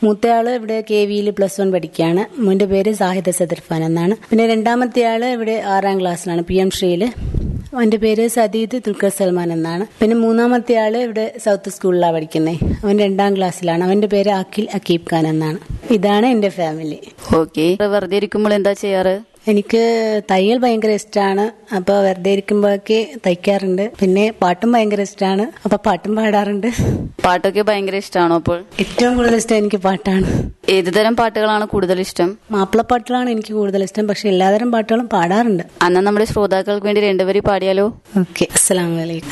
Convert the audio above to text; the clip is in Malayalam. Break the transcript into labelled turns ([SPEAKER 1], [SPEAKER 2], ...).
[SPEAKER 1] മൂത്തയാള് ഇവിടെ കെ വിയിൽ പ്ലസ് വൺ പഠിക്കുകയാണ് മോന്റെ പേര് സാഹിദ് സദർഫാൻ എന്നാണ് പിന്നെ രണ്ടാമത്തെ ആള് ഇവിടെ ആറാം ക്ലാസ്സിലാണ് പി എം ശ്രീയില് അവന്റെ പേര് സദീദ് ദുൽഖർ സൽമാൻ എന്നാണ് പിന്നെ മൂന്നാമത്തെ ആള് ഇവിടെ സൗത്ത് സ്കൂളിലാണ് പഠിക്കുന്നത് അവൻ രണ്ടാം ക്ലാസ്സിലാണ് അവന്റെ പേര് അഖിൽ അക്കീബ് ഖാൻ എന്നാണ് ഇതാണ് എന്റെ ഫാമിലി
[SPEAKER 2] ഓക്കെ വെറുതെ ഇരിക്കുമ്പോൾ എന്താ ചെയ്യാറ്
[SPEAKER 1] എനിക്ക് തയ്യൽ ഭയങ്കര ഇഷ്ടമാണ് അപ്പോൾ വെറുതെ ഇരിക്കുമ്പോഴൊക്കെ തയ്ക്കാറുണ്ട് പിന്നെ പാട്ടും ഭയങ്കര ഇഷ്ടമാണ് അപ്പോൾ പാട്ടും പാടാറുണ്ട്
[SPEAKER 2] പാട്ടൊക്കെ ഭയങ്കര ഇഷ്ടമാണോ അപ്പോൾ
[SPEAKER 1] ഏറ്റവും കൂടുതൽ ഇഷ്ടം എനിക്ക് പാട്ടാണ്
[SPEAKER 2] ഏത് തരം പാട്ടുകളാണ് കൂടുതൽ ഇഷ്ടം
[SPEAKER 1] മാപ്പിളപ്പാട്ടുകളാണ് എനിക്ക് കൂടുതൽ ഇഷ്ടം പക്ഷെ എല്ലാതരം പാട്ടുകളും പാടാറുണ്ട്
[SPEAKER 2] അന്ന് നമ്മുടെ ശ്രോതാക്കൾക്ക് വേണ്ടി രണ്ടുപേരും പാടിയാലോ
[SPEAKER 1] ഓക്കെ അസ്സലാമു അലൈക്കും